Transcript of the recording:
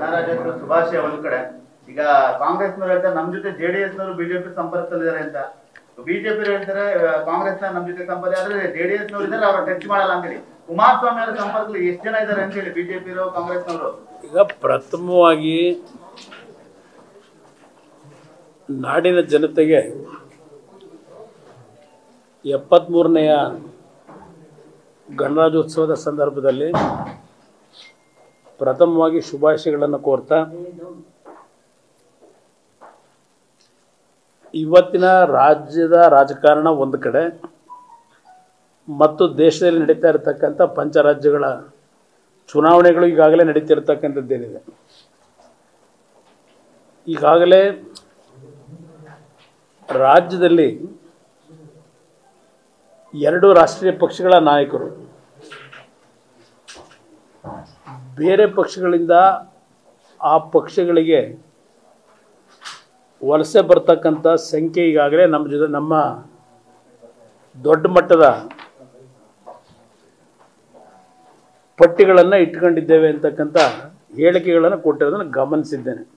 ಗಣರಾಜ್ಯೋತ್ಸವ ಶುಭಾಶಯ ಒಂದ್ ಕಡೆ ಈಗ ಕಾಂಗ್ರೆಸ್ನವ್ರು ಹೇಳ್ತಾರೆ ನಮ್ ಜೊತೆ ಜೆಡಿಎಸ್ ನವರು ಬಿಜೆಪಿ ಸಂಪರ್ಕದಲ್ಲಿದ್ದಾರೆ ಅಂತ ಬಿಜೆಪಿ ಹೇಳ್ತಾರೆ ಆ, ಕಾಂಗ್ರೆಸ್ ನಮ್ ಜೊತೆ ಸಂಪರ್ಕ ಆದ್ರೆ ಜೆಡಿಎಸ್ ನವರು ಇದ್ದಾರೆ ಅವ್ರ ಟಚ್ ಮಾಡಲ್ಲ ಅಂತ ಹೇಳಿ ಕುಮಾರಸ್ವಾಮಿ ಅವರ ಸಂಪರ್ಕದಲ್ಲಿ ಎಷ್ಟು ಜನ ಇದ್ದಾರೆ ಅಂತ ಹೇಳಿ ಬಿಜೆಪಿ ಕಾಂಗ್ರೆಸ್ನವರು ಈಗ ಪ್ರಥಮವಾಗಿ ನಾಡಿನ ಜನತೆಗೆ ಎಪ್ಪತ್ತ್ಮೂರನೆಯ ಗಣರಾಜ್ಯೋತ್ಸವದ ಸಂದರ್ಭದಲ್ಲಿ ಪ್ರಥಮವಾಗಿ ಶುಭಾಶಯಗಳನ್ನು ಕೋರ್ತಾ ಇವತ್ತಿನ ರಾಜ್ಯದ ರಾಜಕಾರಣ ಒಂದು ಕಡೆ ಮತ್ತು ದೇಶದಲ್ಲಿ ನಡೀತಾ ಇರತಕ್ಕಂಥ ಪಂಚರಾಜ್ಯಗಳ ಚುನಾವಣೆಗಳು ಈಗಾಗಲೇ ನಡೀತಿರ್ತಕ್ಕಂಥದ್ದೇನಿದೆ ಈಗಾಗಲೇ ರಾಜ್ಯದಲ್ಲಿ ಎರಡು ರಾಷ್ಟ್ರೀಯ ಪಕ್ಷಗಳ ನಾಯಕರು ಬೇರೆ ಪಕ್ಷಗಳಿಂದ ಆ ಪಕ್ಷಗಳಿಗೆ ವಲಸೆ ಬರ್ತಕ್ಕಂಥ ಸಂಖ್ಯೆ ಈಗಾಗಲೇ ನಮ್ಮ ಜೊತೆ ನಮ್ಮ ದೊಡ್ಡ ಮಟ್ಟದ ಪಟ್ಟಿಗಳನ್ನು ಇಟ್ಕೊಂಡಿದ್ದೇವೆ ಅಂತಕ್ಕಂಥ ಹೇಳಿಕೆಗಳನ್ನು ಕೊಟ್ಟಿರೋದನ್ನು ಗಮನಿಸಿದ್ದೇನೆ